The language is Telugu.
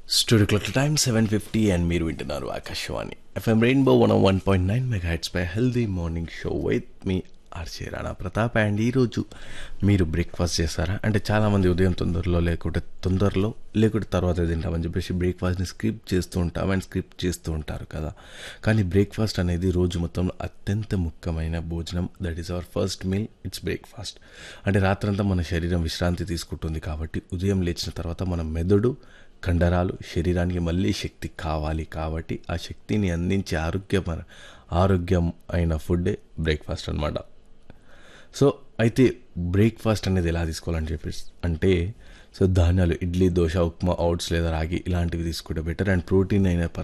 studio clock time seven fifty and మీరు వింటున్నారు Akashvani FM rainbow one one point nine mega heads పై healthy morning show with me ఆర్చే రాణా ప్రతాప్ అండ్ ఈరోజు మీరు బ్రేక్ఫాస్ట్ చేస్తారా అంటే చాలామంది ఉదయం తొందరలో లేకుంటే తొందరలో లేకుంటే తర్వాత తింటామని చెప్పేసి బ్రేక్ఫాస్ట్ని స్కిప్ చేస్తూ ఉంటాం అండ్ స్కిప్ చేస్తూ ఉంటారు కదా కానీ బ్రేక్ఫాస్ట్ అనేది రోజు మొత్తంలో అత్యంత ముఖ్యమైన భోజనం that is our first meal it's breakfast అంటే రాత్రంతా మన శరీరం విశ్రాంతి తీసుకుంటుంది కాబట్టి ఉదయం లేచిన తర్వాత మన మెదడు కండరాలు శరీరానికి మళ్ళీ శక్తి కావాలి కాబట్టి ఆ శక్తిని అందించే ఆరోగ్యమైన ఆరోగ్యం అయిన ఫుడ్డే బ్రేక్ఫాస్ట్ అనమాట సో అయితే బ్రేక్ఫాస్ట్ అనేది ఎలా తీసుకోవాలని చెప్పేసి అంటే సో ధాన్యాలు ఇడ్లీ దోశ ఉప్మా ఓట్స్ లేదా రాగి ఇలాంటివి తీసుకుంటే బెటర్ అండ్ ప్రోటీన్ అయిన